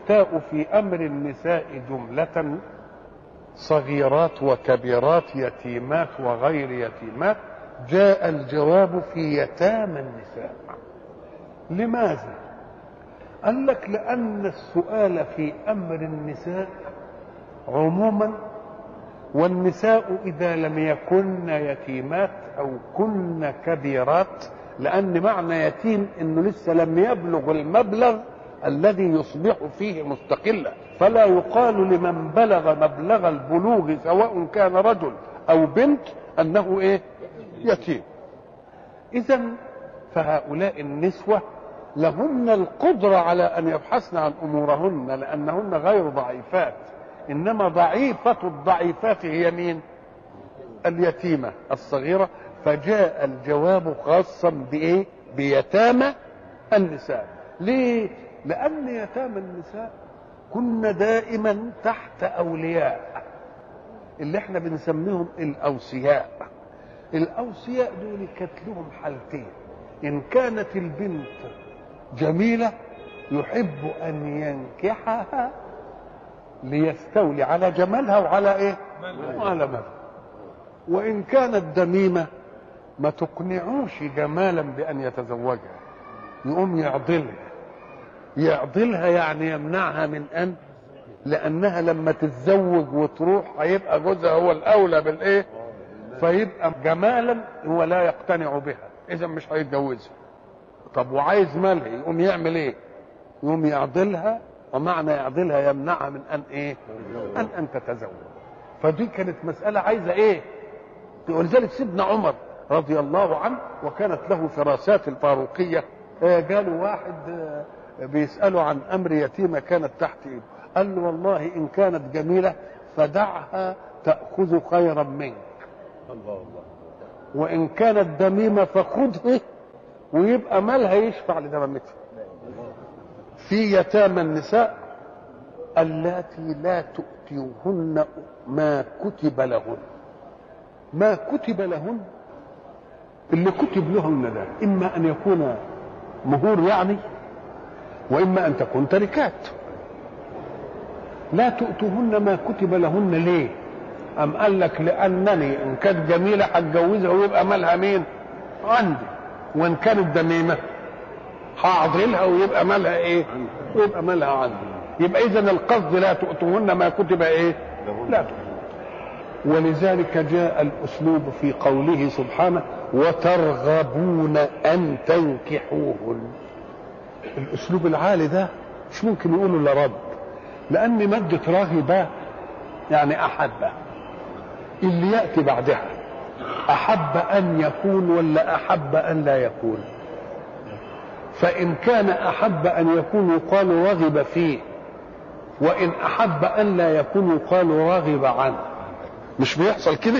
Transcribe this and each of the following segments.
التاء في أمر النساء جملة صغيرات وكبيرات يتيمات وغير يتيمات جاء الجواب في يتامى النساء لماذا قال لك لأن السؤال في أمر النساء عموما والنساء إذا لم يكن يتيمات أو كن كبيرات لأن معنى يتيم أنه لسه لم يبلغ المبلغ الذي يصبح فيه مستقلا فلا يقال لمن بلغ مبلغ البلوغ سواء كان رجل أو بنت أنه إيه يتيم إذا فهؤلاء النسوة لهن القدرة على أن يبحثن عن أمورهن لأنهن غير ضعيفات إنما ضعيفة الضعيفات هي مين اليتيمة الصغيرة فجاء الجواب خاصا بإيه بيتامى النساء ليه لأن يتامى النساء كن دائما تحت أولياء اللي احنا بنسميهم الأوصياء الأوصياء دول كانت لهم حالتين إن كانت البنت جميلة يحب أن ينكحها ليستولي على جمالها وعلى إيه؟ وعلى مالها وإن كانت دميمة ما تقنعوش جمالا بأن يتزوجها يقوم يعضلها يعضلها يعني يمنعها من أن لأنها لما تتزوج وتروح هيبقى جوزها هو الأولى بالإيه؟ فيبقى جمالا هو لا يقتنع بها إذا مش هيتجوزها طب وعايز مالها يقوم يعمل ايه يقوم يعضلها ومعنى يعضلها يمنعها من ان ايه ان ان تتزوج فدي كانت مساله عايزه ايه ولذلك سيدنا عمر رضي الله عنه وكانت له فراسات الفاروقيه قالوا واحد بيساله عن امر يتيمه كانت تحت ايده قال له والله ان كانت جميله فدعها تاخذ خيرا منك الله الله وان كانت دميمه فخذه ويبقى مالها يشفع لدمامتها في يتامى النساء اللاتي لا تؤتيهن ما كتب لهن ما كتب لهن اللي كتب لهن ده اما ان يكون مهور يعني واما ان تكون تركات لا تؤتوهن ما كتب لهن ليه ام قال لك لانني ان كانت جميله هتجوزها ويبقى مالها مين عندي وان كانت دميمه هعضلها ويبقى مالها ايه ويبقى مالها عندي يبقى اذا القصد لا تؤتوهن ما كتب ايه لا تؤتوهن ولذلك جاء الاسلوب في قوله سبحانه وترغبون ان تنكحوهن الاسلوب العالي ده مش ممكن يقولوا الا رب لان ماده راغبه يعني احب اللي ياتي بعدها احب ان يكون ولا احب ان لا يكون فان كان احب ان يكون يقال رغب فيه وان احب ان لا يكون يقال رغب عنه مش بيحصل كده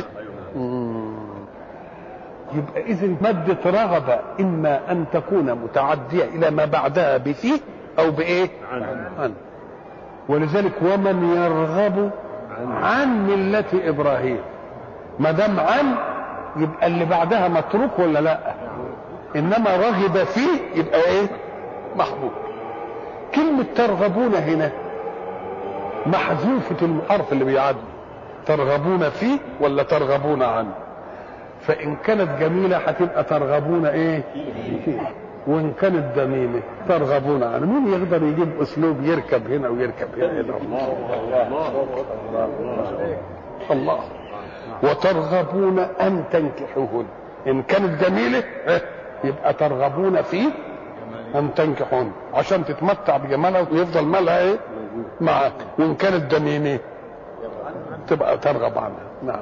يبقى اذا ماده رغب اما ان تكون متعديه الى ما بعدها بفيه او بايه عن ولذلك ومن يرغب عن مله ابراهيم ما دام عن يبقى اللي بعدها متروك ولا لا انما رغب فيه يبقى ايه محبوب كلمة ترغبون هنا محذوفة الحرف اللي بيعد ترغبون فيه ولا ترغبون عنه فإن كانت جميلة هتبقى ترغبون إيه؟ فيه وإن كانت دميمة ترغبون عنه مين يقدر يجيب أسلوب يركب هنا ويركب هنا الله الله الله, الله. وترغبون ان تنكحوهن ان كانت جميله يبقى ترغبون في ان تنكحوهن عشان تتمتع بجمالها ويفضل مالها ايه معك وان كانت دميمه تبقى ترغب عنها نعم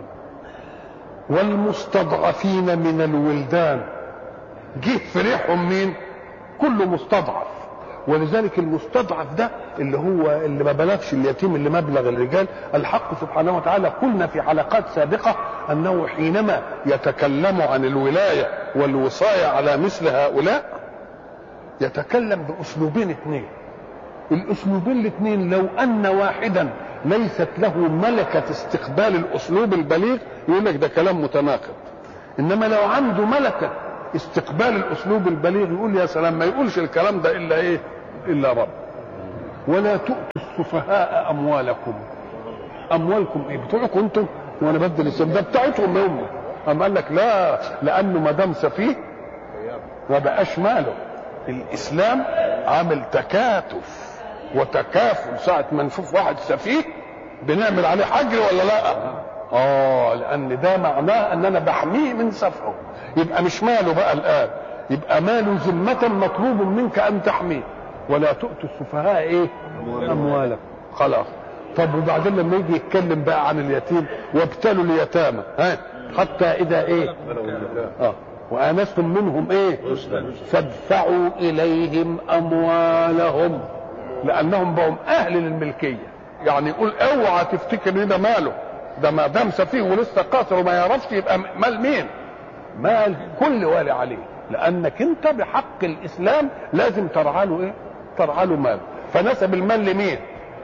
والمستضعفين من الولدان جه في ريحهم مين كل مستضعف ولذلك المستضعف ده اللي هو اللي ما بلغش اليتيم اللي مبلغ الرجال الحق سبحانه وتعالى قلنا في حلقات سابقه انه حينما يتكلم عن الولايه والوصايه على مثل هؤلاء يتكلم باسلوبين اثنين الاسلوبين الاثنين لو ان واحدا ليست له ملكه استقبال الاسلوب البليغ يقول لك ده كلام متناقض انما لو عنده ملكه استقبال الاسلوب البليغ يقول يا سلام ما يقولش الكلام ده الا ايه الا رب ولا تؤتوا السفهاء اموالكم اموالكم ايه بتوعكم انتم وانا بدل السم ده بتاعتهم هم قام قال لك لا لانه ما دام سفيه ما بقاش ماله الاسلام عامل تكاتف وتكافل ساعه ما نشوف واحد سفيه بنعمل عليه حجر ولا لا اه لان ده معناه ان انا بحميه من سفهه يبقى مش ماله بقى الان يبقى ماله ذمة مطلوب منك ان تحميه ولا تؤتوا السفهاء ايه اموالكم خلاص طب وبعدين لما يجي يتكلم بقى عن اليتيم وابتلوا اليتامى ها حتى اذا ايه اه وانستم منهم ايه فادفعوا اليهم اموالهم لانهم بقوا اهل للملكيه يعني يقول اوعى تفتكر ان ده ماله ده ما دام سفيه ولسه قاصر وما يعرفش يبقى مال مين مال كل والي عليه لانك انت بحق الاسلام لازم ترعى له ايه ترعى له مال فنسب المال لمين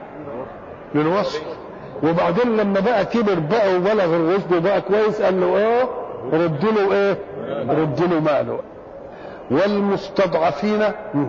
للوصي وبعدين لما بقى كبر بقى وبلغ الرشد وبقى كويس قال له ايه رد له ايه رد له ماله والمستضعفين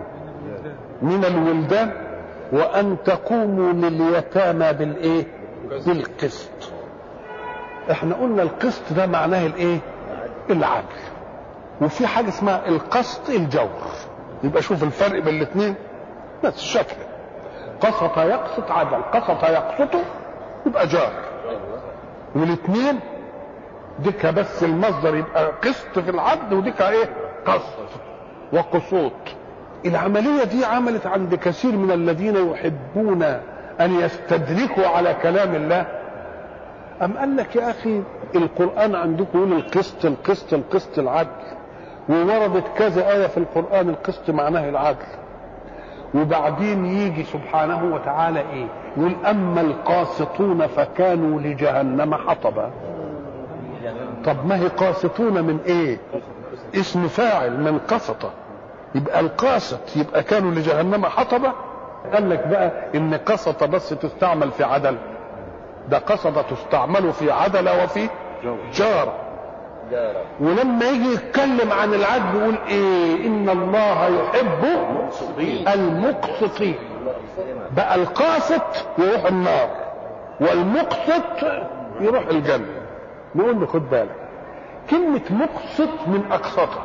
من الولدان وان تقوموا لليتامى بالايه بالقسط احنا قلنا القسط ده معناه الايه العدل وفي حاجه اسمها القسط الجور يبقى شوف الفرق بين الاثنين نفس الشكل قسط يقسط عدل قسط يقسط يبقى جار والاثنين ديك بس المصدر يبقى قسط في العدل وديك ايه قسط وقسوط العملية دي عملت عند كثير من الذين يحبون أن يستدركوا على كلام الله أم قال لك يا أخي القرآن عندكم يقول القسط القسط القسط العدل ووردت كذا آية في القرآن القسط معناه العدل وبعدين يجي سبحانه وتعالى ايه يقول اما القاسطون فكانوا لجهنم حطبا طب ما هي قاسطون من ايه اسم فاعل من قسط يبقى القاسط يبقى كانوا لجهنم حطبا قال لك بقى ان قسط بس تستعمل في عدل ده قسط تستعمل في عدل وفي جار ولما يجي يتكلم عن العدل يقول ايه ان الله يحب المقسطين بقى القاسط يروح النار والمقسط يروح الجنه نقول له خد بالك كلمه مقسط من اقسطه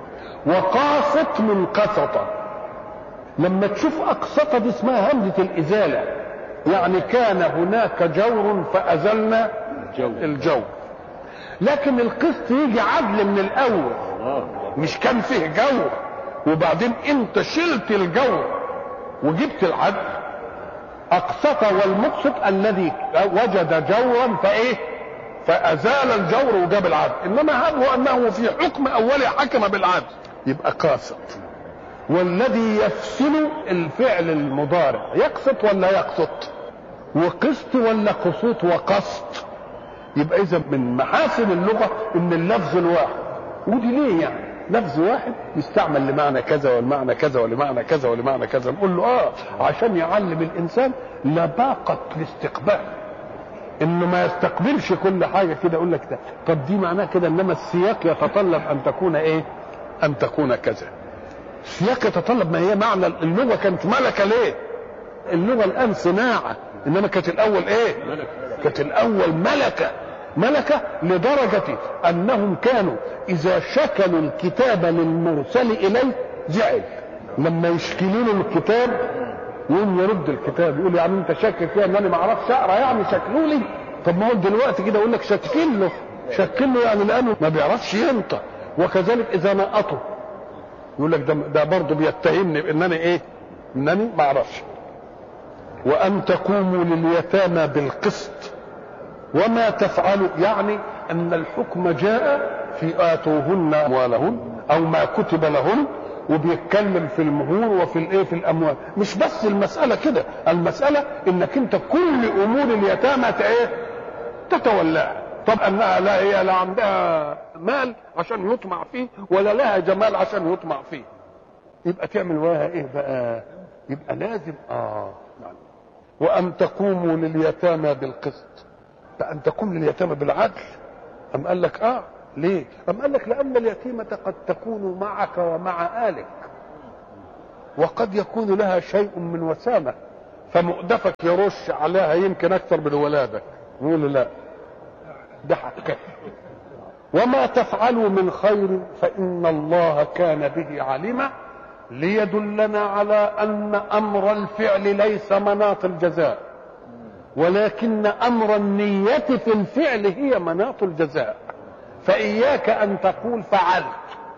وقاسط من قسطه لما تشوف اقسطه دي اسمها همزه الازاله يعني كان هناك جور فازلنا الجور لكن القسط يجي عدل من الاول مش كان فيه جور وبعدين انت شلت الجور وجبت العدل اقسط والمقسط الذي وجد جورا فايه فازال الجور وجاب العدل انما هذا هو انه في حكم اولي حكم بالعدل يبقى قاسط والذي يفصل الفعل المضارع يقسط ولا يقسط وقسط ولا قسوط وقسط يبقى اذا من محاسن اللغه ان اللفظ الواحد ودي ليه يعني لفظ واحد يستعمل لمعنى كذا ولمعنى كذا ولمعنى كذا ولمعنى كذا نقول له اه عشان يعلم الانسان لباقه الاستقبال انه ما يستقبلش كل حاجه كده يقول لك ده طب دي معناها كده انما السياق يتطلب ان تكون ايه ان تكون كذا السياق يتطلب ما هي معنى اللغه كانت ملكه ليه اللغه الان صناعه انما كانت الاول ايه كانت الاول ملكه ملكة لدرجة أنهم كانوا إذا شكلوا الكتاب للمرسل إليه زعل لما يشكلوا له الكتاب يقوم يرد الكتاب يقول يعني أنت شاكك فيها أن أنا ما أعرفش أقرأ يعني شكلوا لي طب ما هو دلوقتي كده يقول لك شكل له شكل له يعني لأنه ما بيعرفش ينطق وكذلك إذا نقطه يقول لك ده, ده برضه بيتهمني بأن أنا إيه؟ أنني ما أعرفش وأن تقوموا لليتامى بالقسط وما تفعلوا يعني ان الحكم جاء في اتوهن اموالهن او ما كتب لهن وبيتكلم في المهور وفي الايه في الاموال مش بس المساله كده المساله انك انت كل امور اليتامى ايه تتولاها طب انها لا هي لا عندها مال عشان يطمع فيه ولا لها جمال عشان يطمع فيه يبقى تعمل وراها ايه بقى يبقى لازم اه يعني وان تقوموا لليتامى بالقسط أن تكون لليتامى بالعدل أم قال لك آه ليه؟ أم قال لك لأن اليتيمة قد تكون معك ومع آلك وقد يكون لها شيء من وسامة فمؤدفك يرش عليها يمكن اكثر من ولادك يقول له لا ده حقك وما تفعلوا من خير فان الله كان به عليما ليدلنا على ان امر الفعل ليس مناط الجزاء ولكن امر النيه في الفعل هي مناط الجزاء فاياك ان تقول فعلت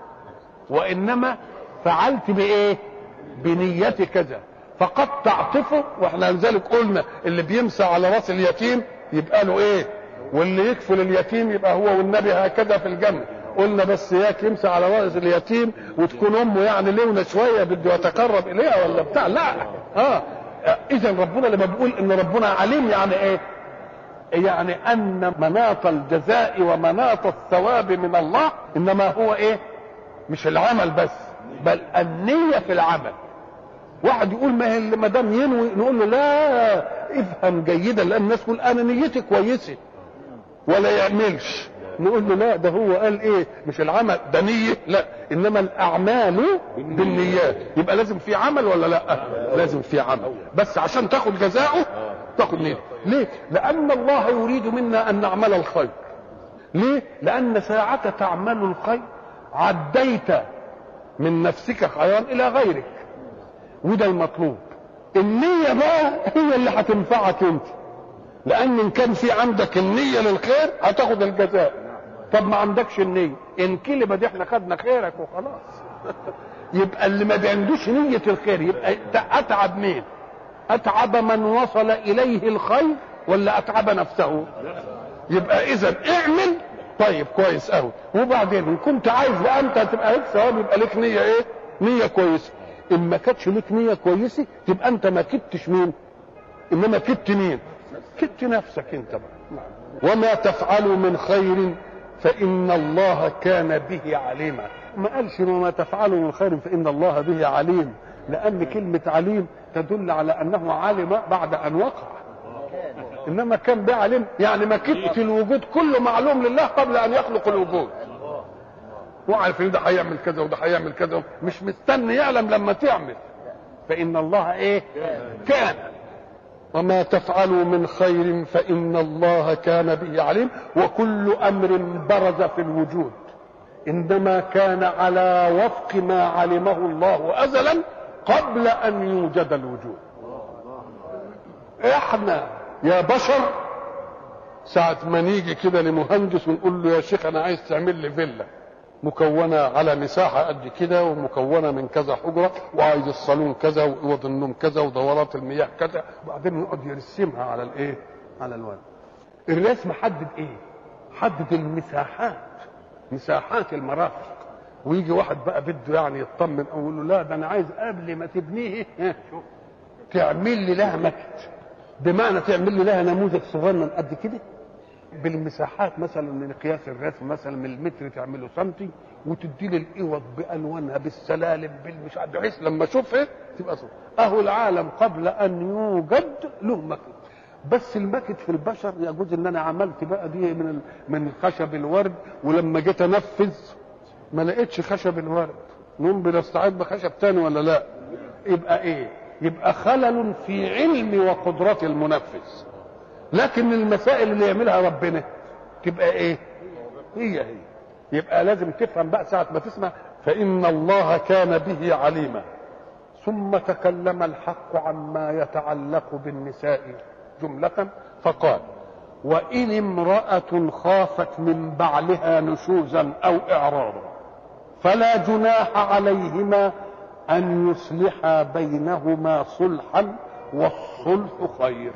وانما فعلت بايه بنيه كذا فقد تعطفه واحنا لذلك قلنا اللي بيمسى على راس اليتيم يبقى له ايه واللي يكفل اليتيم يبقى هو والنبي هكذا في الجنه قلنا بس اياك يمسى على راس اليتيم وتكون امه يعني لونه شويه بده يتقرب اليها ولا بتاع لا اه اذا ربنا لما بيقول ان ربنا عليم يعني ايه يعني ان مناط الجزاء ومناط الثواب من الله انما هو ايه مش العمل بس بل النيه في العمل واحد يقول ما هي ما دام ينوي نقول له لا افهم جيدا لان الناس تقول انا نيتي كويسه ولا يعملش نقول له لا ده هو قال ايه مش العمل ده نيه لا انما الاعمال بالنيات يبقى لازم في عمل ولا لا لازم في عمل بس عشان تاخد جزاؤه تاخد نيه ليه لان الله يريد منا ان نعمل الخير ليه لان ساعة تعمل الخير عديت من نفسك خيرا الى غيرك وده المطلوب النية بقى هي اللي هتنفعك انت لان ان كان في عندك النية للخير هتاخد الجزاء طب ما عندكش النية ان كلمة دي احنا خدنا خيرك وخلاص يبقى اللي ما عندوش نية الخير يبقى اتعب مين اتعب من وصل اليه الخير ولا اتعب نفسه يبقى اذا اعمل طيب كويس قوي وبعدين ان كنت عايز بقى انت تبقى لك ثواب يبقى لك نيه ايه نيه كويسه ان ما كانتش لك نيه كويسه تبقى انت ما كدتش مين انما كدت مين كدت نفسك انت بقى وما تفعلوا من خير فان الله كان به عليما ما قالش وما تفعلوا من خير فان الله به عليم لان كلمه عليم تدل على انه علم بعد ان وقع انما كان ده علم يعني ما كدت الوجود كله معلوم لله قبل ان يخلق الوجود وعارف ان ده هيعمل كذا وده هيعمل كذا مش مستني يعلم لما تعمل فان الله ايه كان وما تفعلوا من خير فان الله كان به عليم وكل امر برز في الوجود انما كان على وفق ما علمه الله ازلا قبل ان يوجد الوجود احنا يا بشر ساعة ما نيجي كده لمهندس ونقول له يا شيخ أنا عايز تعمل لي فيلا مكونة على مساحة قد كده ومكونة من كذا حجرة وعايز الصالون كذا وأوض النوم كذا ودورات المياه كذا وبعدين نقعد يرسمها على الإيه؟ على الورق. الرسم حدد إيه؟ حدد المساحات مساحات المرافق ويجي واحد بقى بده يعني يطمن او يقول له لا ده انا عايز قبل ما تبنيه تعمل لي لها مكت بمعنى تعمل لي لها نموذج صغير قد كده بالمساحات مثلا من قياس الرسم مثلا من المتر تعمله سنتي وتدي لي الاوض بالوانها بالسلالم بالمش عارف بحيث لما اشوفها تبقى صغير. اهو العالم قبل ان يوجد له مكت بس المكت في البشر يجوز ان انا عملت بقى دي من من خشب الورد ولما جيت انفذ ما لقيتش خشب الورد نقوم بنستعيد بخشب تاني ولا لا يبقى ايه يبقى خلل في علم وقدرة المنفذ لكن المسائل اللي يعملها ربنا تبقى ايه هي هي يبقى لازم تفهم بقى ساعة ما تسمع فإن الله كان به عليما ثم تكلم الحق عما يتعلق بالنساء جملة فقال وإن امرأة خافت من بعلها نشوزا أو إعراضا فلا جناح عليهما أن يصلحا بينهما صلحا والصلح خير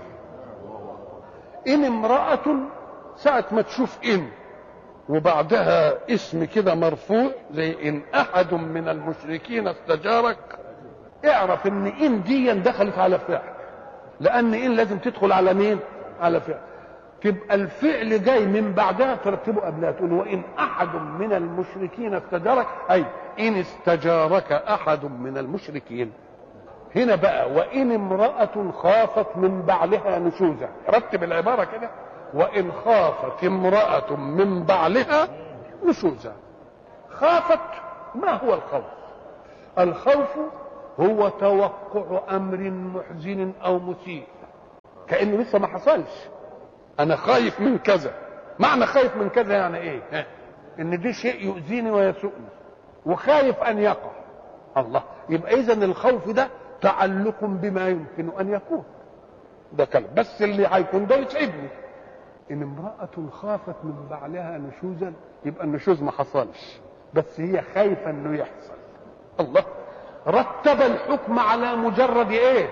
إن امرأة ساعة ما تشوف إن وبعدها اسم كده مرفوع زي إن أحد من المشركين استجارك اعرف إن إن دي دخلت على فعل لأن إن لازم تدخل على مين؟ على فعل تبقى الفعل جاي من بعدها ترتبه قبلها تقول وإن أحد من المشركين استجارك أي إن استجارك أحد من المشركين هنا بقى وإن امرأة خافت من بعلها نشوزا رتب العبارة كده وإن خافت امرأة من بعلها نشوزا خافت ما هو الخوف الخوف هو توقع امر محزن او مسيء كانه لسه ما حصلش انا خايف من كذا معنى خايف من كذا يعني ايه ها؟ ان دي شيء يؤذيني ويسوءني وخايف ان يقع الله يبقى اذا الخوف ده تعلق بما يمكن ان يكون ده كلام بس اللي هيكون ده يتعبني ان امرأة خافت من بعلها نشوزا يبقى النشوز ما حصلش بس هي خايفة انه يحصل الله رتب الحكم على مجرد ايه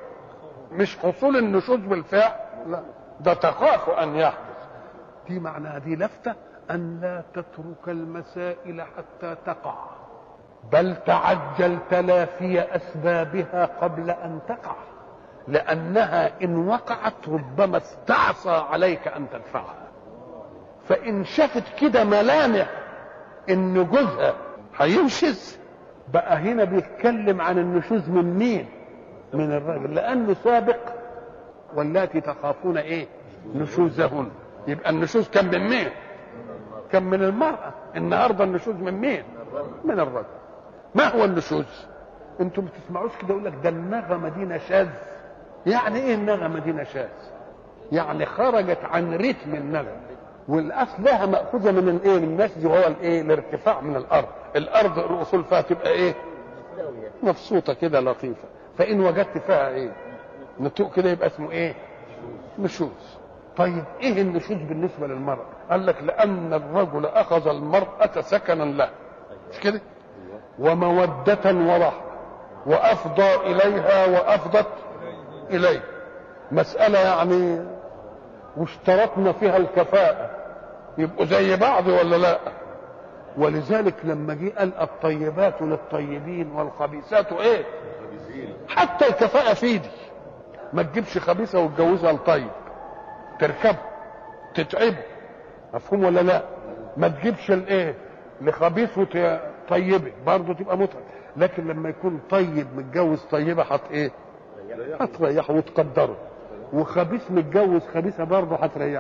مش حصول النشوز بالفعل لا ده تخاف ان يحدث دي معناها دي لفتة ان لا تترك المسائل حتى تقع بل تعجل تلافي اسبابها قبل ان تقع لانها ان وقعت ربما استعصى عليك ان تدفعها فان شافت كده ملامح ان جوزها هينشز بقى هنا بيتكلم عن النشوز من مين من الراجل لانه سابق واللاتي تخافون ايه نشوزهن يبقى النشوز كان من مين كان من المرأة النهاردة النشوز من مين من الرجل ما هو النشوز انتم بتسمعوش كده يقول لك ده النغمة دي نشاز يعني ايه النغمة دي نشاز يعني خرجت عن رتم النغمة والاصل لها ماخوذه من الايه من النشز وهو الايه الارتفاع من الارض الارض الاصول فيها تبقى ايه مبسوطه كده لطيفه فان وجدت فيها ايه نتوء كده يبقى اسمه ايه نشوز طيب ايه النشوز بالنسبه للمراه قال لك لان الرجل اخذ المراه سكنا له مش كده وموده ورحمه وافضى اليها وافضت اليه مساله يعني واشترطنا فيها الكفاءه يبقوا زي بعض ولا لا ولذلك لما جه قال الطيبات للطيبين والخبيثات ايه حتى الكفاءه في دي ما تجيبش خبيثه وتجوزها لطيب تركبه تتعبه مفهوم ولا لا ما تجيبش الايه لخبيث وطيبه برضه تبقى متعب لكن لما يكون طيب متجوز طيبه هت ايه هتريحه وتقدره وخبيث متجوز خبيثه برضه هتريحه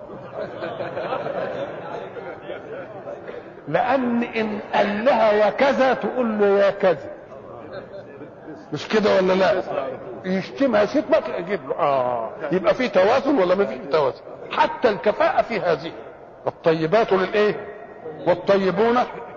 لان ان قال لها وكذا تقول له يا كذا مش كده ولا لا يشتمها شتمة تجيب له اه يبقى في توازن ولا ما فيش توازن حتى الكفاءة في هذه الطيبات للايه والطيبون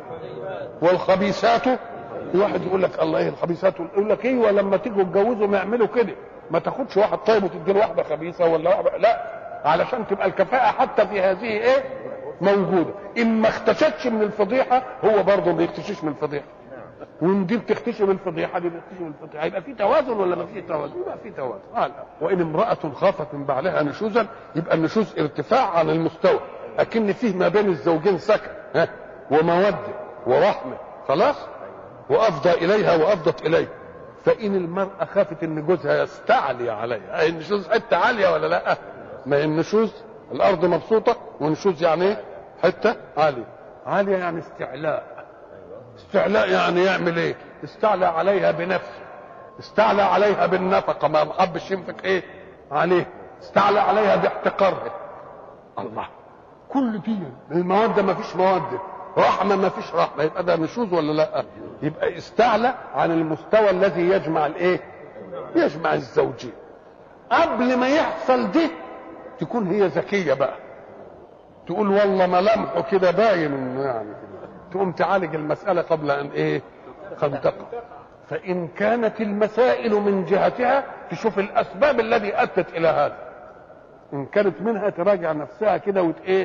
والخبيثات واحد يقول لك الله ايه الخبيثات يقول لك ايوه لما تيجوا تتجوزوا ما يعملوا كده ما تاخدش واحد طيب وتدي له واحده خبيثه ولا واحدة لا علشان تبقى الكفاءه حتى في هذه ايه موجوده ان ما اختشتش من الفضيحه هو برضه ما بيختشش من الفضيحه وان دي بتختشي من الفضيحه دي بتختشي من الفضيحه يبقى في توازن ولا ما في توازن؟ يبقى في توازن آه لا. وان امراه خافت من بعلها نشوزا يبقى النشوز ارتفاع عن المستوى اكن فيه ما بين الزوجين سكن ها وموده ورحمه خلاص وافضى اليها وافضت اليه فان المراه خافت ان جوزها يستعلي عليها هي النشوز حته عاليه ولا لا ما هي النشوز الارض مبسوطه والنشوز يعني ايه حته عاليه عاليه يعني استعلاء استعلاء يعني يعمل ايه استعلى عليها بنفسه استعلى عليها بالنفقه ما حبش ينفق ايه عليه استعلى عليها باحتقارها الله كل دي الموده ما فيش موده رحمه ما فيش رحمه يبقى ده نشوز ولا لا يبقى استعلى عن المستوى الذي يجمع الايه يجمع الزوجين قبل ما يحصل ده تكون هي ذكيه بقى تقول والله ملامحه كده باين انه يعني كده تقوم تعالج المساله قبل ان ايه قد تقع فان كانت المسائل من جهتها تشوف الاسباب الذي ادت الى هذا ان كانت منها تراجع نفسها كده وت ايه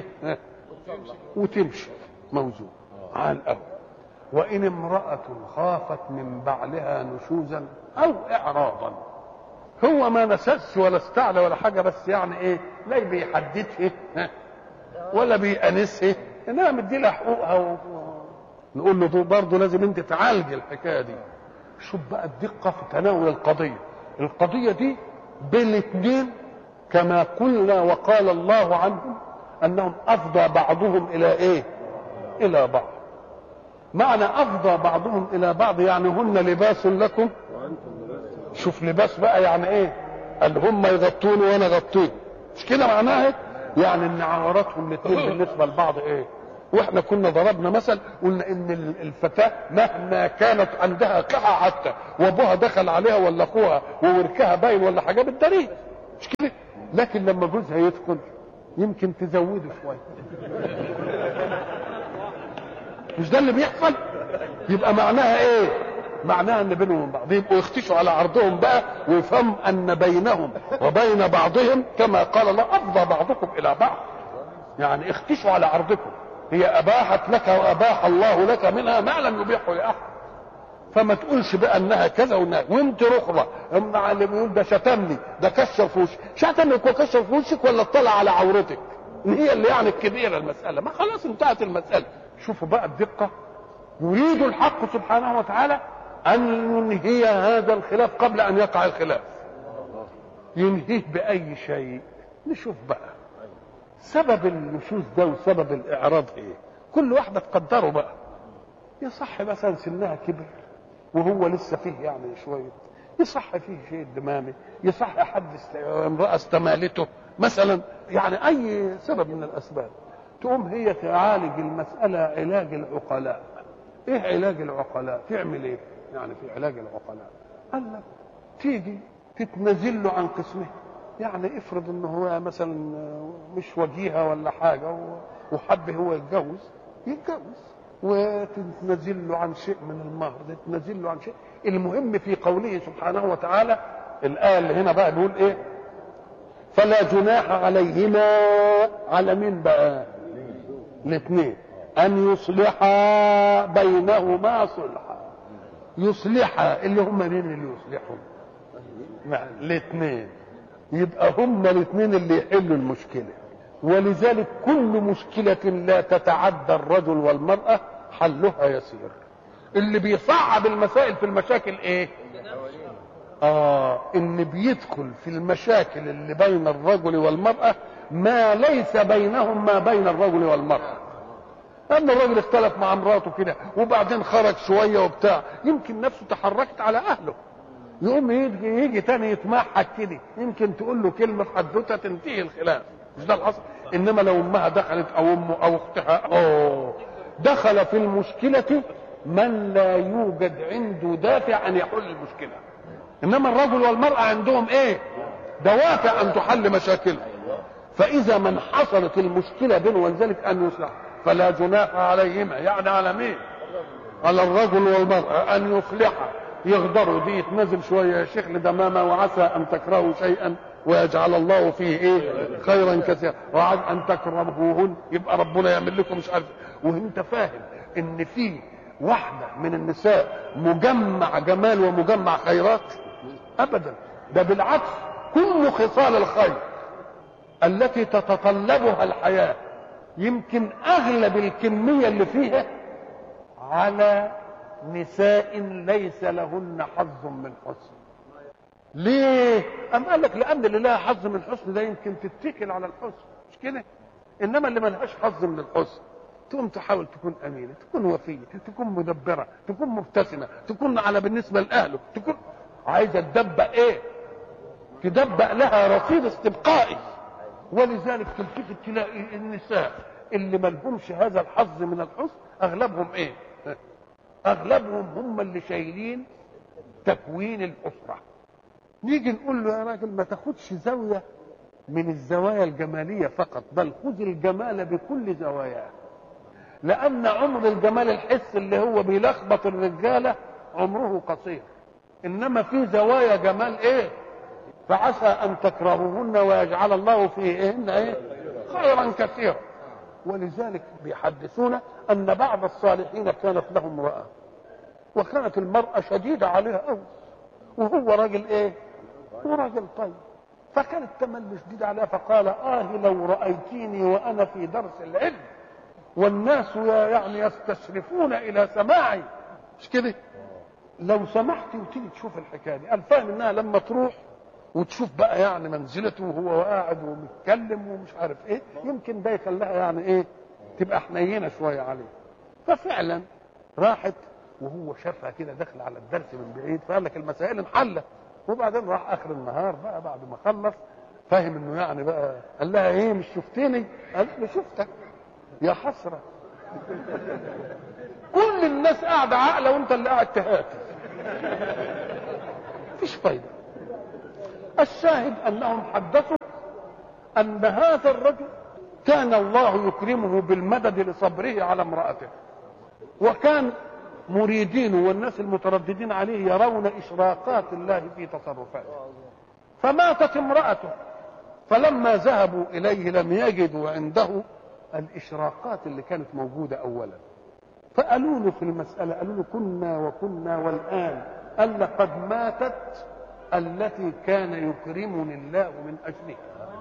وتمشي موزون على الاول وان امراه خافت من بعلها نشوزا او اعراضا هو ما نسس ولا استعلى ولا حاجه بس يعني ايه لا بيحددها ولا بيأنسها انما مدي لها حقوقها و... نقول له برضه لازم انت تعالج الحكايه دي شوف بقى الدقه في تناول القضيه القضيه دي بين الاثنين كما قلنا وقال الله عنهم انهم افضى بعضهم الى ايه الى بعض معنى افضى بعضهم الى بعض يعني هن لباس لكم شوف لباس بقى يعني ايه قال هم يغطون وانا غطيت مش كده معناها يعني ان عوراتهم الاثنين بالنسبه لبعض ايه واحنا كنا ضربنا مثل قلنا ان الفتاه مهما كانت عندها قحه حتى وابوها دخل عليها ولا اخوها ووركها باين ولا حاجه بالدليل مش كده لكن لما جوزها يدخل يمكن تزوده شويه مش ده اللي بيحصل يبقى معناها ايه معناها ان بينهم وبين بعض يبقوا يختشوا على عرضهم بقى ويفهم ان بينهم وبين بعضهم كما قال الله افضى بعضكم الى بعض يعني اختشوا على عرضكم هي اباحت لك واباح الله لك منها ما لم يبيحه لاحد فما تقولش بقى انها كذا وانها وانت رخرة اما اللي بيقول ده شتمني ده كشر في وشك شتمك وكشر في وشك ولا اطلع على عورتك ان هي اللي يعني الكبيره المساله ما خلاص انتهت المساله شوفوا بقى الدقه يريد الحق سبحانه وتعالى ان ينهي هذا الخلاف قبل ان يقع الخلاف ينهيه باي شيء نشوف بقى سبب النشوز ده وسبب الاعراض ايه كل واحده تقدره بقى يصح مثلا سنها كبر وهو لسه فيه يعني شويه يصح فيه شيء دمامي يصح حد امراه استمالته مثلا يعني اي سبب من الاسباب تقوم هي تعالج المساله علاج العقلاء ايه علاج العقلاء تعمل ايه يعني في علاج العقلاء قال لك تيجي تتنازل له عن قسمه يعني افرض ان هو مثلا مش وجيهه ولا حاجه وحب هو يتجوز يتجوز وتتنازل له عن شيء من المهر تتنازل له عن شيء المهم في قوله سبحانه وتعالى الآية اللي هنا بقى نقول إيه فلا جناح عليهما على مين بقى الاثنين أن يصلحا بينهما صلحا يصلحا اللي هم مين اللي يصلحهم الاثنين يبقى هم الاثنين اللي يحلوا المشكله ولذلك كل مشكلة لا تتعدى الرجل والمرأة حلها يسير اللي بيصعب المسائل في المشاكل ايه اه ان بيدخل في المشاكل اللي بين الرجل والمرأة ما ليس بينهم ما بين الرجل والمرأة اما الرجل اختلف مع مراته كده وبعدين خرج شوية وبتاع يمكن نفسه تحركت على اهله يقوم يجي, يجي تاني يتمحك كده يمكن تقول له كلمة في حدوتة تنتهي الخلاف مش ده الحصل انما لو امها دخلت او امه او اختها اوه دخل في المشكله من لا يوجد عنده دافع ان يحل المشكله انما الرجل والمراه عندهم ايه دوافع ان تحل مشاكلهم فاذا من حصلت المشكله بينه ولذلك ان يصلح فلا جناح عليهما يعني على مين على الرجل والمراه ان يصلحا يغدروا دي يتنزل شويه يا شيخ لدمامه وعسى ان تكرهوا شيئا ويجعل الله فيه ايه خيرا كثيرا وعد ان تكرهوهن يبقى ربنا يعمل لكم مش عارف وانت فاهم ان في واحده من النساء مجمع جمال ومجمع خيرات ابدا ده بالعكس كل خصال الخير التي تتطلبها الحياه يمكن اغلب الكميه اللي فيها على نساء ليس لهن حظ من حسن ليه؟ أم قال لك لأن اللي لها حظ من الحسن ده يمكن تتكل على الحسن مش كده؟ إنما اللي ملهاش حظ من الحسن تقوم تحاول تكون أمينة تكون وفية تكون مدبرة تكون مبتسمة تكون على بالنسبة لأهله تكون عايزة تدبق إيه؟ تدبق لها رصيد استبقائي ولذلك تلتفت تلاقي النساء اللي ملهمش هذا الحظ من الحسن أغلبهم إيه؟ أغلبهم هم اللي شايلين تكوين الأسرة نيجي نقول له يا راجل ما تاخدش زاوية من الزوايا الجمالية فقط بل خذ الجمال بكل زواياه لأن عمر الجمال الحس اللي هو بيلخبط الرجالة عمره قصير إنما في زوايا جمال إيه فعسى أن تكرهوهن ويجعل الله فيهن إيه خيرا كثيرا ولذلك بيحدثونا أن بعض الصالحين كانت لهم امرأة وكانت المرأة شديدة عليها أوي وهو راجل إيه هو راجل طيب فكان التمل شديد عليها فقال آه لو رأيتيني وأنا في درس العلم والناس يعني يستشرفون إلى سماعي مش كده لو سمحتي وتيجي تشوف الحكاية دي قال فاهم إنها لما تروح وتشوف بقى يعني منزلته وهو قاعد ومتكلم ومش عارف ايه يمكن ده يخليها يعني ايه تبقى حنينه شويه عليه ففعلا راحت وهو شافها كده داخله على الدرس من بعيد فقال لك المسائل انحلت وبعدين راح اخر النهار بقى بعد ما خلص فاهم انه يعني بقى قال لها ايه مش شفتني؟ قالت له شفتك يا حسره كل الناس قاعده عاقله وانت اللي قاعد تهاتف مفيش فايده الشاهد انهم حدثوا ان هذا الرجل كان الله يكرمه بالمدد لصبره على امراته وكان مريدين والناس المترددين عليه يرون اشراقات الله في تصرفاته فماتت امراته فلما ذهبوا اليه لم يجدوا عنده الاشراقات اللي كانت موجوده اولا فقالوا له في المساله قالوا له كنا وكنا والان قال لقد ماتت التي كان يكرمني الله من اجلها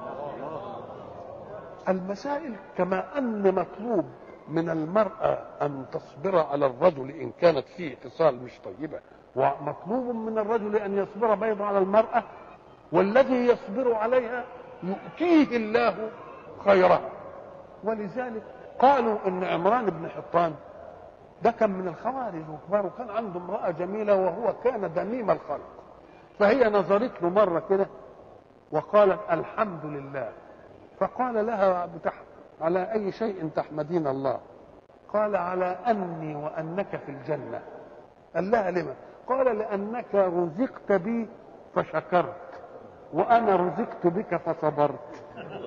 المسائل كما ان مطلوب من المرأة أن تصبر على الرجل إن كانت فيه خصال مش طيبة ومطلوب من الرجل أن يصبر بيض على المرأة والذي يصبر عليها يؤتيه الله خيرها ولذلك قالوا ان عمران بن حطان ده كان من الخوارج وكبار وكان عنده امرأة جميلة وهو كان دميم الخلق فهي نظرت له مرة كده وقالت الحمد لله فقال لها بتح على أي شيء تحمدين الله قال على أني وأنك في الجنة قال لها لما قال لأنك رزقت بي فشكرت وأنا رزقت بك فصبرت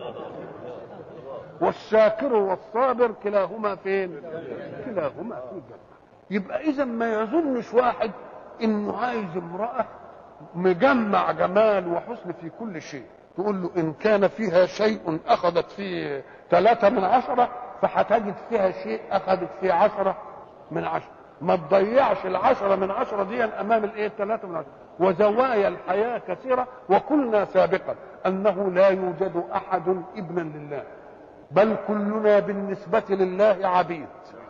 والشاكر والصابر كلاهما فين كلاهما في الجنة يبقى إذا ما يظنش واحد إنه عايز امرأة مجمع جمال وحسن في كل شيء تقول له إن كان فيها شيء أخذت فيه ثلاثة من عشرة فهتجد فيها شيء أخذت فيه عشرة من عشرة ما تضيعش العشرة من عشرة دي أمام الإيه الثلاثة من عشرة وزوايا الحياة كثيرة وقلنا سابقا أنه لا يوجد أحد ابنا لله بل كلنا بالنسبة لله عبيد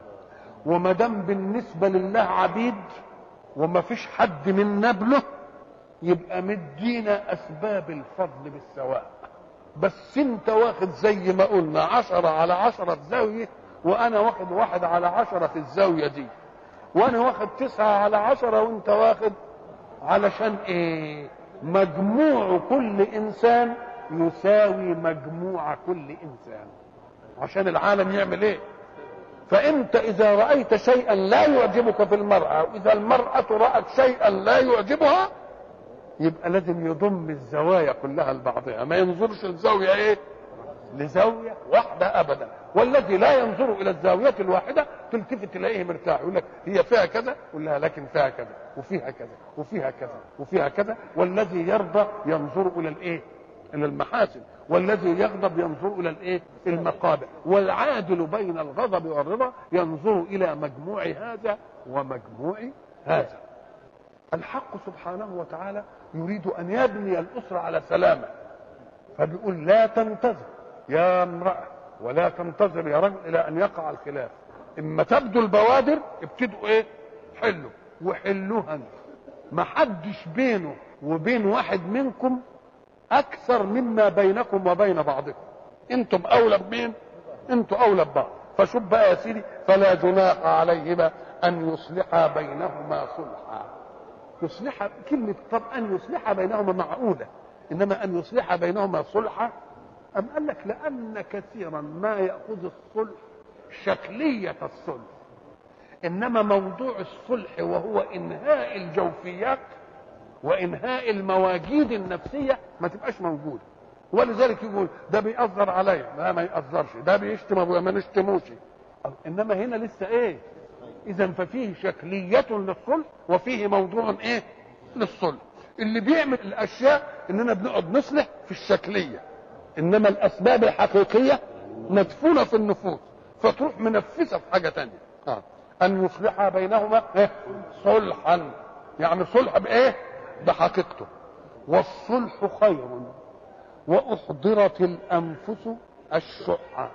وما دام بالنسبة لله عبيد وما فيش حد من نبله يبقى مدينا أسباب الفضل بالسواء بس انت واخد زي ما قلنا عشرة على عشرة في زاوية وانا واخد واحد على عشرة في الزاوية دي وانا واخد تسعة على عشرة وانت واخد علشان ايه مجموع كل انسان يساوي مجموع كل انسان عشان العالم يعمل ايه فانت اذا رايت شيئا لا يعجبك في المراه واذا المراه رات شيئا لا يعجبها يبقى لازم يضم الزوايا كلها لبعضها ما ينظرش الزاويه ايه لزاويه واحده ابدا والذي لا ينظر الى الزاويه الواحده تلتفت تلاقيه مرتاح يقول لك هي فيها كذا يقول لها لكن فيها كذا وفيها كذا وفيها كذا وفيها كذا والذي يرضى ينظر الى الايه الى المحاسن والذي يغضب ينظر الى الايه المقابح والعادل بين الغضب والرضا ينظر الى مجموع هذا ومجموع هذا الحق سبحانه وتعالى يريد ان يبني الاسره على سلامه فبيقول لا تنتظر يا امراه ولا تنتظر يا رجل الى ان يقع الخلاف اما تبدو البوادر ابتدوا ايه حلوا وحلوها ما حدش بينه وبين واحد منكم اكثر مما بينكم وبين بعضكم انتم اولى بمين انتم اولى ببعض فشوف بقى يا سيدي فلا جناح عليهما ان يصلحا بينهما صلحا يصلح كلمة طب أن يصلح بينهما معقولة إنما أن يصلح بينهما صلحا أم قال لك لأن كثيرا ما يأخذ الصلح شكلية الصلح إنما موضوع الصلح وهو إنهاء الجوفيات وإنهاء المواجيد النفسية ما تبقاش موجودة ولذلك يقول ده بيأثر عليا لا ما يأثرش ده بيشتم أبويا ما نشتموش إنما هنا لسه إيه اذا ففيه شكليه للصلح وفيه موضوع ايه للصلح اللي بيعمل الاشياء اننا بنقعد نصلح في الشكليه انما الاسباب الحقيقيه مدفونه في النفوس فتروح منفسه في حاجه تانية آه. ان يصلح بينهما إيه؟ صلحا يعني صلح بايه بحقيقته والصلح خير واحضرت الانفس الشح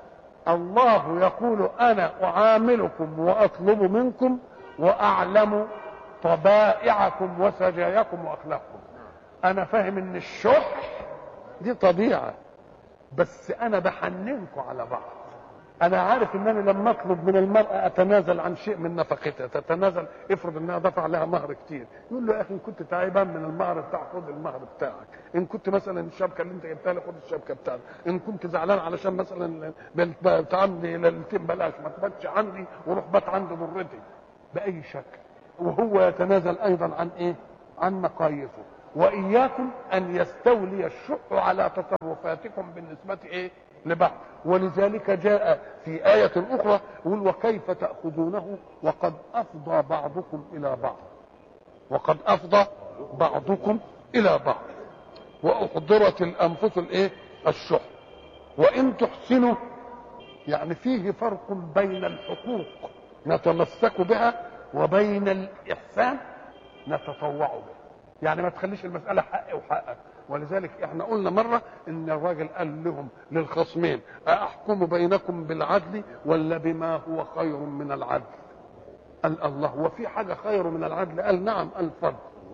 الله يقول انا اعاملكم واطلب منكم واعلم طبائعكم وسجاياكم واخلاقكم انا فاهم ان الشح دي طبيعه بس انا بحننكم على بعض انا عارف ان انا لما اطلب من المراه اتنازل عن شيء من نفقتها تتنازل افرض انها دفع لها مهر كتير يقول له يا اخي ان كنت تعبان من المهر بتاعك خد المهر بتاعك ان كنت مثلا الشبكه اللي انت جبتها لي خد الشبكه بتاعتك ان كنت زعلان علشان مثلا بت عندي ليلتين بلاش ما تباتش عندي وروح بات عند ضرتي باي شكل وهو يتنازل ايضا عن ايه عن مقاييسه واياكم ان يستولي الشح على تصرفاتكم بالنسبه ايه لبعض ولذلك جاء في آية أخرى يقول وكيف تأخذونه وقد أفضى بعضكم إلى بعض وقد أفضى بعضكم إلى بعض وأحضرت الأنفس الإيه الشح وإن تحسنوا يعني فيه فرق بين الحقوق نتمسك بها وبين الإحسان نتطوع به يعني ما تخليش المسألة حق وحقك ولذلك احنا قلنا مرة ان الراجل قال لهم للخصمين أأحكم بينكم بالعدل ولا بما هو خير من العدل قال الله وفي حاجة خير من العدل قال نعم الفضل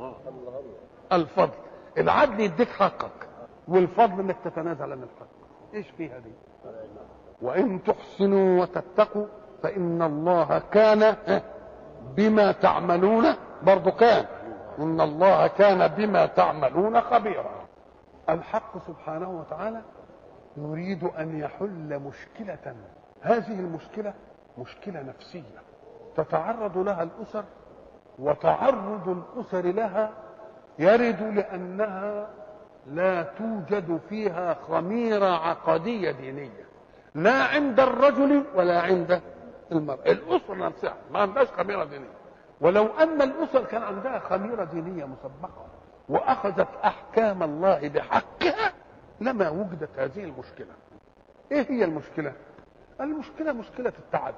الفضل العدل يديك حقك والفضل انك تتنازل عن الحق ايش فيها دي وان تحسنوا وتتقوا فان الله كان بما تعملون برضو كان ان الله كان بما تعملون خبيرا الحق سبحانه وتعالى يريد ان يحل مشكله هذه المشكله مشكله نفسيه تتعرض لها الاسر وتعرض الاسر لها يرد لانها لا توجد فيها خميره عقديه دينيه لا عند الرجل ولا عند المراه الاسره نفسها ما عندهاش خميره دينيه ولو ان الاسر كان عندها خميره دينيه مسبقه واخذت احكام الله بحقها لما وجدت هذه المشكله ايه هي المشكله المشكله مشكله التعدد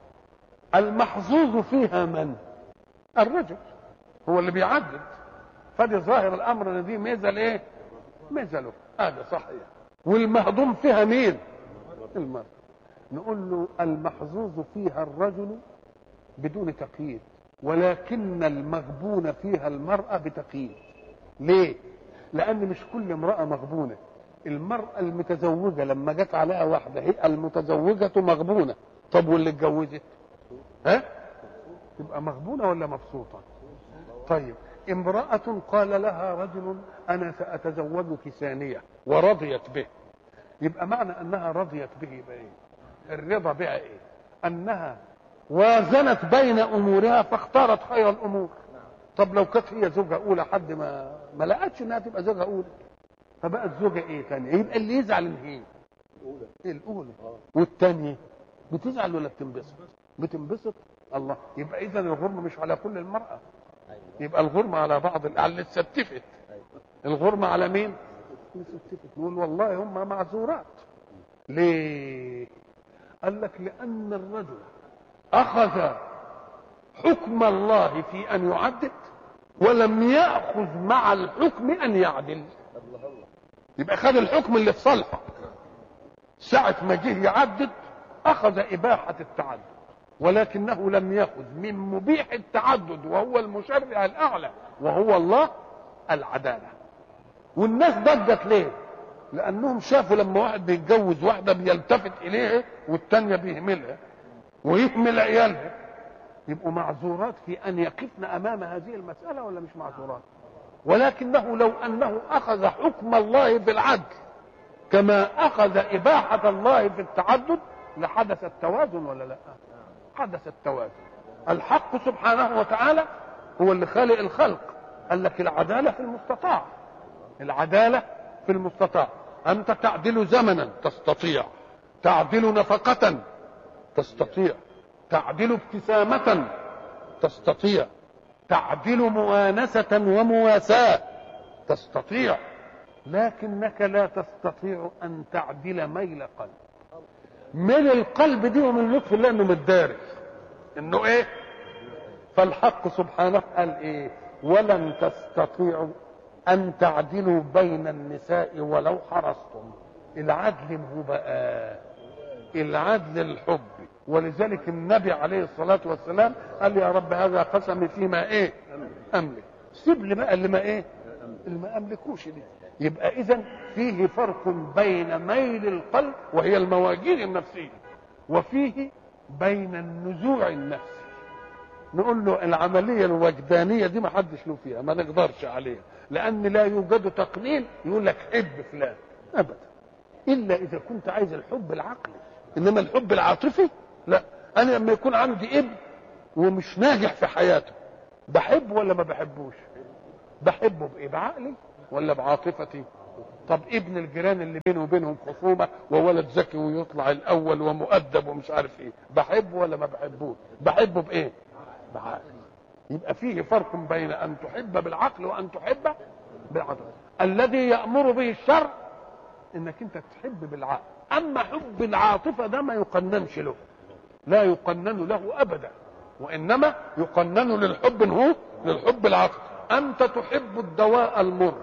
المحظوظ فيها من الرجل هو اللي بيعدد فدي ظاهر الامر ان دي ميزه لايه ميزه له هذا صحيح والمهضوم فيها مين المرأة نقول له المحظوظ فيها الرجل بدون تقييد ولكن المغبون فيها المرأة بتقييد ليه لأن مش كل امرأة مغبونة المرأة المتزوجة لما جت عليها واحدة هي المتزوجة مغبونة طب واللي اتجوزت ها تبقى مغبونة ولا مبسوطة طيب امرأة قال لها رجل أنا سأتزوجك ثانية ورضيت به يبقى معنى أنها رضيت به يبقى إيه؟ الرضا بها إيه؟ أنها وازنت بين أمورها فاختارت خير الأمور طب لو كانت هي زوجة أولى حد ما ما لقتش إنها تبقى زوجة أولى فبقت زوجة إيه ثانية؟ يبقى اللي يزعل إن هي الأولى إيه الأولى والثانية بتزعل ولا بتنبسط؟ بتنبسط الله يبقى إذا الغرم مش على كل المرأة يبقى الغرم على بعض على اللي اتستفت الغرم على مين؟ اللي اتستفت نقول والله هم معذورات ليه؟ قال لك لأن الرجل أخذ حكم الله في أن يعدد ولم يأخذ مع الحكم أن يعدل يبقى خد الحكم اللي في صالحه ساعة ما جه يعدد أخذ إباحة التعدد ولكنه لم يأخذ من مبيح التعدد وهو المشرع الأعلى وهو الله العدالة والناس ضجت ليه لأنهم شافوا لما واحد بيتجوز واحدة بيلتفت إليها والتانية بيهملها ويهمل عيالها يبقوا معذورات في أن يقفن أمام هذه المسألة ولا مش معذورات ولكنه لو أنه أخذ حكم الله بالعدل كما أخذ إباحة الله في التعدد لحدث التوازن ولا لا حدث التوازن الحق سبحانه وتعالى هو اللي خالق الخلق قال لك العدالة في المستطاع العدالة في المستطاع أنت تعدل زمنا تستطيع تعدل نفقة تستطيع تعدل ابتسامة تستطيع تعدل مؤانسة ومواساة تستطيع لكنك لا تستطيع أن تعدل ميل قلب من القلب دي ومن لطف الله انه متدارك انه ايه فالحق سبحانه قال ايه ولن تستطيعوا ان تعدلوا بين النساء ولو حرصتم العدل هو بقى العدل الحب ولذلك النبي عليه الصلاة والسلام قال يا رب هذا قسمي فيما ايه املك سيب لي بقى اللي ما ايه اللي ما املكوش دي يبقى اذا فيه فرق بين ميل القلب وهي المواجير النفسيه وفيه بين النزوع النفسي نقول له العملية الوجدانية دي ما حدش له فيها ما نقدرش عليها لأن لا يوجد تقنين يقول لك حب فلان أبدا إلا إذا كنت عايز الحب العقلي إنما الحب العاطفي لا أنا لما يكون عندي ابن ومش ناجح في حياته بحبه ولا ما بحبوش بحبه بإيه بعقلي ولا بعاطفتي طب ابن الجيران اللي بينه وبينهم خصومه وولد ذكي ويطلع الاول ومؤدب ومش عارف ايه بحبه ولا ما بحبوش بحبه بايه بعقلي يبقى فيه فرق بين ان تحب بالعقل وان تحب بالعاطفه الذي يامر به الشرع انك انت تحب بالعقل اما حب العاطفه ده ما يقننش له لا يقنن له ابدا وانما يقنن للحب هو للحب العقل انت تحب الدواء المر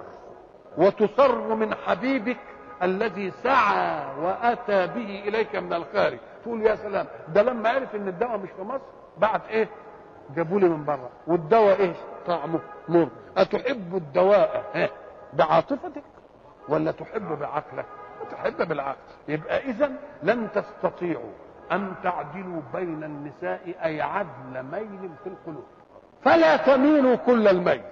وتسر من حبيبك الذي سعى واتى به اليك من الخارج تقول يا سلام ده لما عرف ان الدواء مش في مصر بعت ايه جابوا لي من بره والدواء ايه طعمه مر اتحب الدواء ها بعاطفتك ولا تحب بعقلك تحب بالعقل يبقى اذا لن تستطيعوا ان تعدلوا بين النساء اي عدل ميل في القلوب فلا تميلوا كل الميل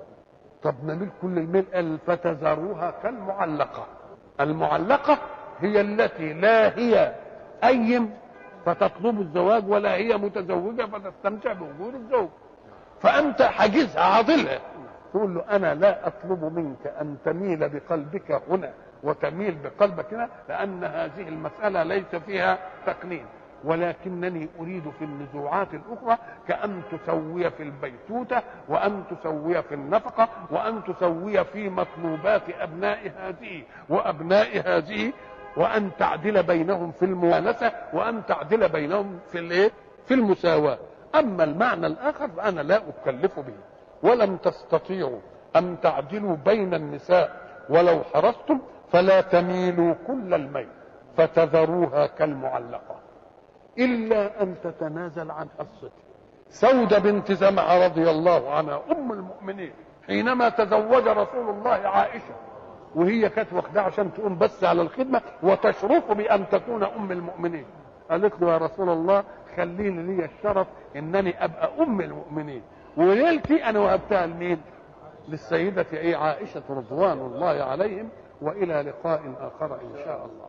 طب نميل كل الميل قال فتذروها كالمعلقة المعلقة هي التي لا هي أيم فتطلب الزواج ولا هي متزوجة فتستمتع بوجود الزوج فأنت حاجزها عاضلها تقول له أنا لا أطلب منك أن تميل بقلبك هنا وتميل بقلبك هنا لأن هذه المسألة ليس فيها تقنين ولكنني اريد في النزوعات الاخرى كان تسوي في البيتوته وان تسوي في النفقه وان تسوي في مطلوبات ابناء هذه وابناء هذه وان تعدل بينهم في الموانسه وان تعدل بينهم في الايه؟ في المساواه اما المعنى الاخر فانا لا اكلف به ولم تستطيعوا ان تعدلوا بين النساء ولو حرصتم فلا تميلوا كل الميل فتذروها كالمعلقه إلا أن تتنازل عن حصته سودة بنت زمعة رضي الله عنها أم المؤمنين حينما تزوج رسول الله عائشة وهي كانت واخدة عشان تقوم بس على الخدمة وتشرف بأن تكون أم المؤمنين قالت له يا رسول الله خليني لي الشرف انني ابقى ام المؤمنين وليلتي انا وهبتها لمين للسيدة ايه عائشة رضوان الله عليهم والى لقاء اخر ان شاء الله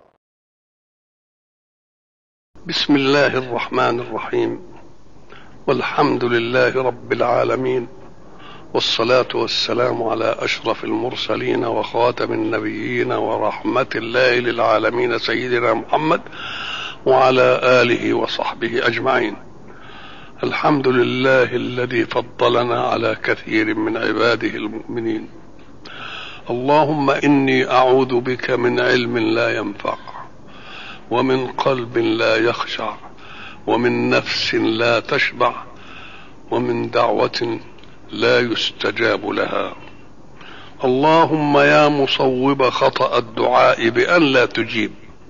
بسم الله الرحمن الرحيم والحمد لله رب العالمين والصلاة والسلام على أشرف المرسلين وخاتم النبيين ورحمة الله للعالمين سيدنا محمد وعلى آله وصحبه أجمعين الحمد لله الذي فضلنا على كثير من عباده المؤمنين اللهم إني أعوذ بك من علم لا ينفع ومن قلب لا يخشع ومن نفس لا تشبع ومن دعوة لا يستجاب لها اللهم يا مصوب خطأ الدعاء بأن لا تجيب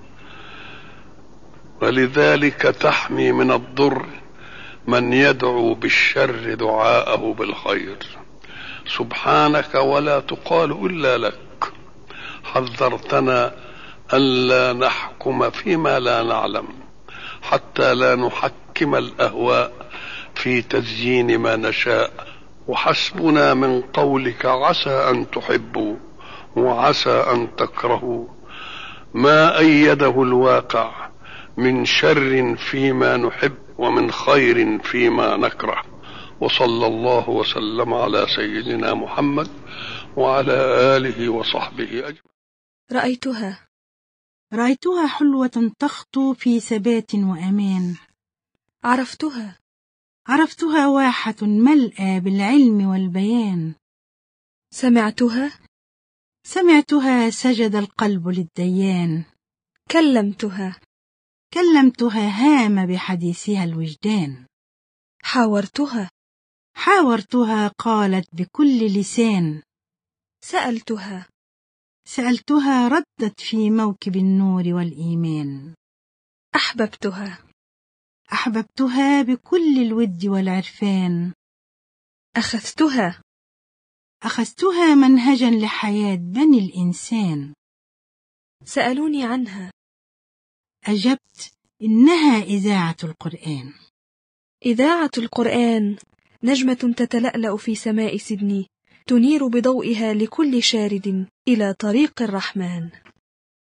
ولذلك تحمي من الضر من يدعو بالشر دعاءه بالخير سبحانك ولا تقال إلا لك حذرتنا ألا نحكم فيما لا نعلم حتى لا نحكم الأهواء في تزيين ما نشاء وحسبنا من قولك عسى أن تحبوا وعسى أن تكرهوا ما أيده الواقع من شر فيما نحب ومن خير فيما نكره وصلى الله وسلم على سيدنا محمد وعلى آله وصحبه أجمعين رأيتها رأيتها حلوة تخطو في ثبات وأمان عرفتها عرفتها واحة ملأى بالعلم والبيان سمعتها سمعتها سجد القلب للديان كلمتها كلمتها هام بحديثها الوجدان حاورتها حاورتها قالت بكل لسان سألتها سألتها ردت في موكب النور والإيمان أحببتها أحببتها بكل الود والعرفان أخذتها أخذتها منهجا لحياة بني الإنسان سألوني عنها أجبت إنها إذاعة القرآن إذاعة القرآن نجمة تتلألأ في سماء سيدني تنير بضوئها لكل شارد إلى طريق الرحمن